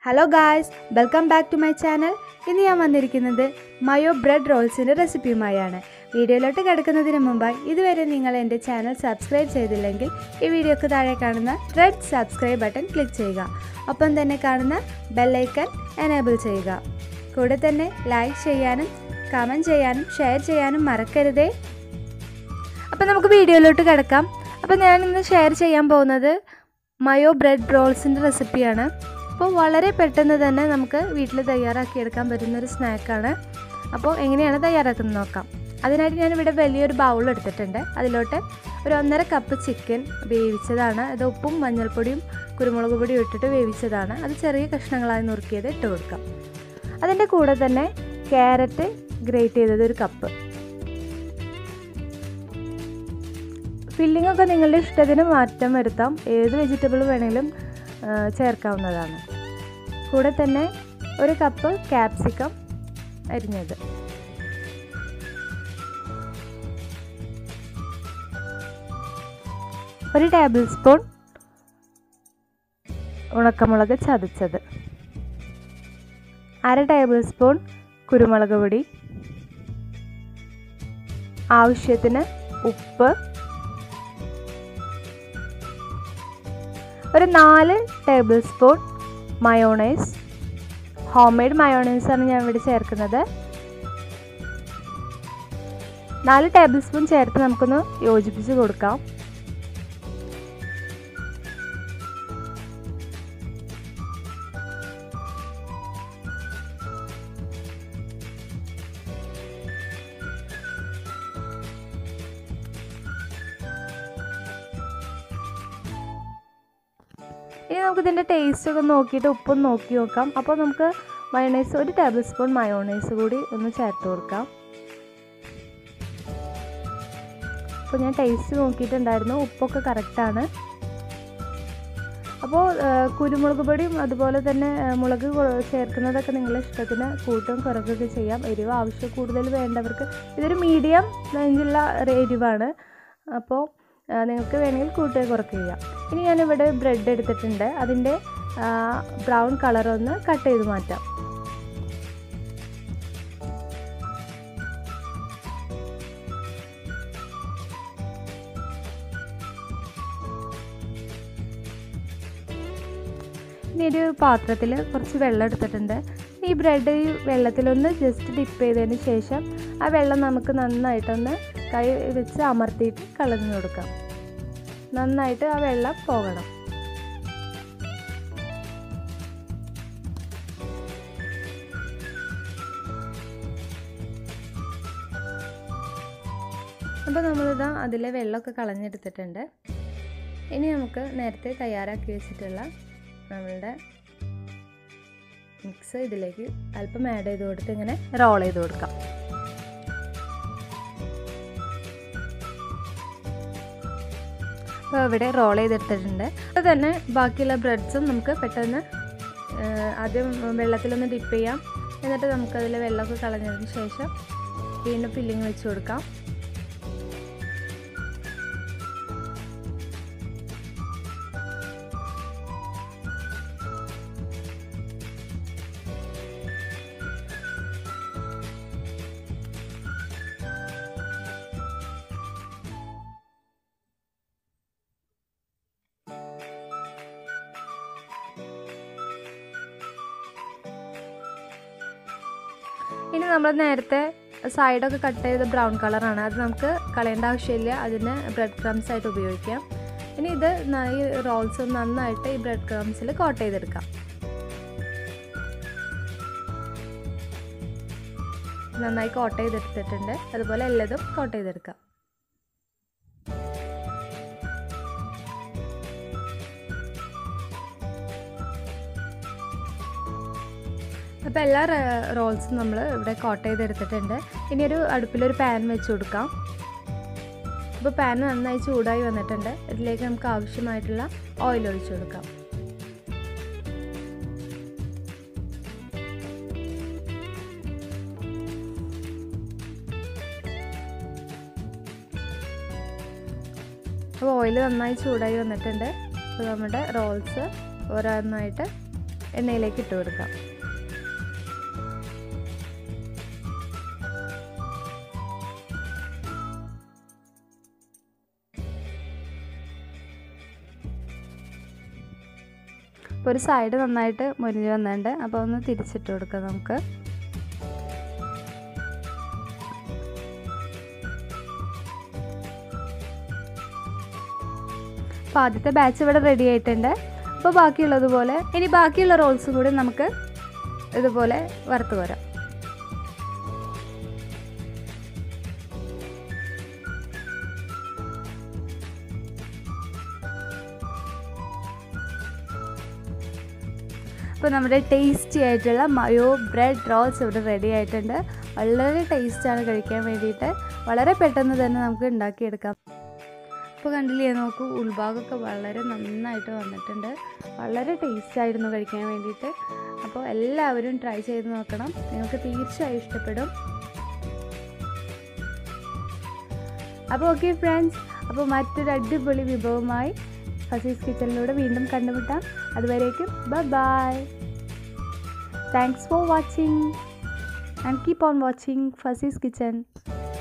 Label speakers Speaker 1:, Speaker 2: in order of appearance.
Speaker 1: hello guys welcome back to my channel ഇന്ന് ഞാൻ വന്നിരിക്കുന്നത് മയോ ബ്രെഡ് റോൾസിൻ്റെ റെസിപ്പിയുമായാണ് വീഡിയോയിലോട്ട് കിടക്കുന്നതിന് മുമ്പായി ഇതുവരെ നിങ്ങൾ എൻ്റെ ചാനൽ സബ്സ്ക്രൈബ് ചെയ്തില്ലെങ്കിൽ ഈ വീഡിയോക്ക് താഴെ കാണുന്ന റെഡ് സബ്സ്ക്രൈബ് ബട്ടൺ ക്ലിക്ക് ചെയ്യുക ഒപ്പം തന്നെ കാണുന്ന ബെല്ലൈക്കൺ എനേബിൾ ചെയ്യുക കൂടെ തന്നെ ലൈക്ക് ചെയ്യാനും കമൻറ്റ് ചെയ്യാനും ഷെയർ ചെയ്യാനും മറക്കരുതേ അപ്പം നമുക്ക് വീഡിയോയിലോട്ട് കിടക്കാം അപ്പം ഞാൻ ഇന്ന് ഷെയർ ചെയ്യാൻ പോകുന്നത് മയോ ബ്രെഡ് റോൾസിൻ്റെ റെസിപ്പിയാണ് അപ്പോൾ വളരെ പെട്ടെന്ന് തന്നെ നമുക്ക് വീട്ടിൽ തയ്യാറാക്കിയെടുക്കാൻ പറ്റുന്ന ഒരു സ്നാക്കാണ് അപ്പോൾ എങ്ങനെയാണ് തയ്യാറാക്കുന്നത് നോക്കാം അതിനായിട്ട് ഞാനിവിടെ വലിയൊരു ബൗൾ എടുത്തിട്ടുണ്ട് അതിലോട്ട് ഒരു ഒന്നര കപ്പ് ചിക്കൻ വേവിച്ചതാണ് അത് ഉപ്പും മഞ്ഞൾപ്പൊടിയും കുരുമുളക് പൊടിയും ഇട്ടിട്ട് വേവിച്ചതാണ് അത് ചെറിയ കഷ്ണങ്ങളായി നുറുക്കിയത് ഇട്ട് കൊടുക്കാം അതിൻ്റെ കൂടെ തന്നെ ക്യാരറ്റ് ഗ്രേറ്റ് ചെയ്തത് ഒരു കപ്പ് ഫില്ലിംഗ് ഒക്കെ നിങ്ങളുടെ ഇഷ്ടത്തിന് മാറ്റം വരുത്താം ഏത് വെജിറ്റബിൾ വേണമെങ്കിലും ചേർക്കാവുന്നതാണ് കൂടെ തന്നെ ഒരു കപ്പ് ക്യാപ്സിക്കം അരിഞ്ഞത് ഒരു ടേബിൾ സ്പൂൺ ഉണക്കമുളക് ചതച്ചത് അര ടേബിൾ സ്പൂൺ കുരുമുളക് പൊടി ആവശ്യത്തിന് ഉപ്പ് ഒരു നാല് tablespoon mayonnaise homemade mayonnaise ആണ് ഞാൻ ഇവിടെ ചേർക്കുന്നത് നാല് ടേബിൾ സ്പൂൺ ചേർത്ത് നമുക്കൊന്ന് യോജിപ്പിച്ച് കൊടുക്കാം ഇനി നമുക്ക് ഇതിൻ്റെ ടേസ്റ്റ് ഒക്കെ നോക്കിയിട്ട് ഉപ്പും നോക്കി നോക്കാം അപ്പോൾ നമുക്ക് മയോണൈസ് ഒരു ടേബിൾ സ്പൂൺ മയോണൈസ് കൂടി ഒന്ന് ചേർത്ത് കൊടുക്കാം അപ്പോൾ ഞാൻ ടേസ്റ്റ് നോക്കിയിട്ടുണ്ടായിരുന്നു ഉപ്പൊക്കെ കറക്റ്റാണ് അപ്പോൾ കുരുമുളക് പൊടിയും അതുപോലെ തന്നെ മുളക് ചേർക്കുന്നതൊക്കെ നിങ്ങളുടെ ഇഷ്ടത്തിന് കൂട്ടും കുറയ്ക്കുകയൊക്കെ ചെയ്യാം എരിവ് ആവശ്യം കൂടുതൽ വേണ്ടവർക്ക് ഇതൊരു മീഡിയം റേഞ്ചുള്ള എരിവാണ് അപ്പോൾ നിങ്ങൾക്ക് വേണമെങ്കിൽ കൂട്ടുക കുറയ്ക്കുക ചെയ്യാം ഇനി ഞാനിവിടെ ബ്രെഡ് എടുത്തിട്ടുണ്ട് അതിൻ്റെ ബ്രൗൺ കളർ ഒന്ന് കട്ട് ചെയ്ത് മാറ്റാം ഇനി ഒരു പാത്രത്തിൽ കുറച്ച് വെള്ളം എടുത്തിട്ടുണ്ട് ഈ ബ്രെഡ് ഈ വെള്ളത്തിലൊന്ന് ജസ്റ്റ് ഡിപ്പ് ചെയ്തതിന് ശേഷം ആ വെള്ളം നമുക്ക് നന്നായിട്ടൊന്ന് കൈ വെച്ച് അമർത്തിയിട്ട് കളഞ്ഞു കൊടുക്കാം നന്നായിട്ട് ആ വെള്ളം പോകണം അപ്പോൾ നമ്മളിതാ അതിലെ വെള്ളമൊക്കെ കളഞ്ഞെടുത്തിട്ടുണ്ട് ഇനി നമുക്ക് നേരത്തെ തയ്യാറാക്കി വെച്ചിട്ടുള്ള നമ്മളുടെ മിക്സ് ഇതിലേക്ക് അല്പം ആഡ് ചെയ്ത് കൊടുത്ത് ഇങ്ങനെ റോൾ ചെയ്ത് കൊടുക്കാം അപ്പോൾ ഇവിടെ റോൾ ചെയ്തെടുത്തിട്ടുണ്ട് അത് തന്നെ ബാക്കിയുള്ള ബ്രെഡ്സും നമുക്ക് പെട്ടെന്ന് ആദ്യം വെള്ളത്തിലൊന്ന് ഡിപ്പ് ചെയ്യാം എന്നിട്ട് നമുക്കതിൽ വെള്ളമൊക്കെ കളഞ്ഞതിന് ശേഷം വീണ്ടും ഫില്ലിങ് വെച്ച് കൊടുക്കാം ഇനി നമ്മൾ നേരത്തെ സൈഡൊക്കെ കട്ട് ചെയ്ത ബ്രൗൺ കളറാണ് അത് നമുക്ക് കളയേണ്ട ആവശ്യമില്ല അതിന് ബ്രെഡ് ക്രംസ് ആയിട്ട് ഉപയോഗിക്കാം ഇനി ഇത് ഈ റോൾസ് നന്നായിട്ട് ഈ ബ്രെഡ് ക്രംസിൽ കോട്ട് ചെയ്തെടുക്കാം നന്നായി കോട്ട് ചെയ്തെടുത്തിട്ടുണ്ട് അതുപോലെ എല്ലതും കോട്ട് ചെയ്തെടുക്കാം അപ്പോൾ എല്ലാ റോൾസും നമ്മൾ ഇവിടെ കോട്ട് ചെയ്തെടുത്തിട്ടുണ്ട് ഇനി ഒരു അടുപ്പിലൊരു പാൻ വെച്ച് കൊടുക്കാം അപ്പോൾ പാൻ നന്നായി ചൂടായി വന്നിട്ടുണ്ട് ഇതിലേക്ക് നമുക്ക് ആവശ്യമായിട്ടുള്ള ഓയിൽ ഒഴിച്ചു കൊടുക്കാം അപ്പോൾ ഓയിൽ നന്നായി ചൂടായി വന്നിട്ടുണ്ട് അപ്പോൾ നമ്മുടെ റോൾസ് ഓരോന്നായിട്ട് എണ്ണയിലേക്ക് ഇട്ട് കൊടുക്കാം ഇപ്പോൾ ഒരു സൈഡ് നന്നായിട്ട് മുരിഞ്ഞ് വന്നിട്ടുണ്ട് അപ്പോൾ ഒന്ന് തിരിച്ചിട്ട് കൊടുക്കാം നമുക്ക് അപ്പോൾ ആദ്യത്തെ ബാച്ച് ഇവിടെ റെഡി ആയിട്ടുണ്ട് അപ്പോൾ ബാക്കിയുള്ളതുപോലെ ഇനി ബാക്കിയുള്ള റോൾസും കൂടി നമുക്ക് ഇതുപോലെ വറുത്ത് കോരാം അപ്പോൾ നമ്മുടെ ടേസ്റ്റി ആയിട്ടുള്ള മയോ ബ്രെഡ് റോൾസ് ഇവിടെ റെഡി ആയിട്ടുണ്ട് വളരെ ടേസ്റ്റാണ് കഴിക്കാൻ വേണ്ടിയിട്ട് വളരെ പെട്ടെന്ന് തന്നെ നമുക്ക് ഉണ്ടാക്കിയെടുക്കാം ഇപ്പോൾ കണ്ടില്ലേ നോക്കൂ ഉൾഭാഗമൊക്കെ വളരെ നന്നായിട്ട് വന്നിട്ടുണ്ട് വളരെ ടേസ്റ്റ് ആയിരുന്നു കഴിക്കാൻ വേണ്ടിയിട്ട് അപ്പോൾ എല്ലാവരും ട്രൈ ചെയ്ത് നോക്കണം നിങ്ങൾക്ക് തീർച്ചയായും ഇഷ്ടപ്പെടും അപ്പോൾ ഓക്കെ ഫ്രണ്ട്സ് അപ്പോൾ മറ്റൊരു അടിപൊളി വിഭവമായി ഫസീസ് കിച്ചണിലൂടെ വീണ്ടും കണ്ടുമുട്ടാം അതുവരേക്കും bye bye thanks for watching and keep on watching Fasee's kitchen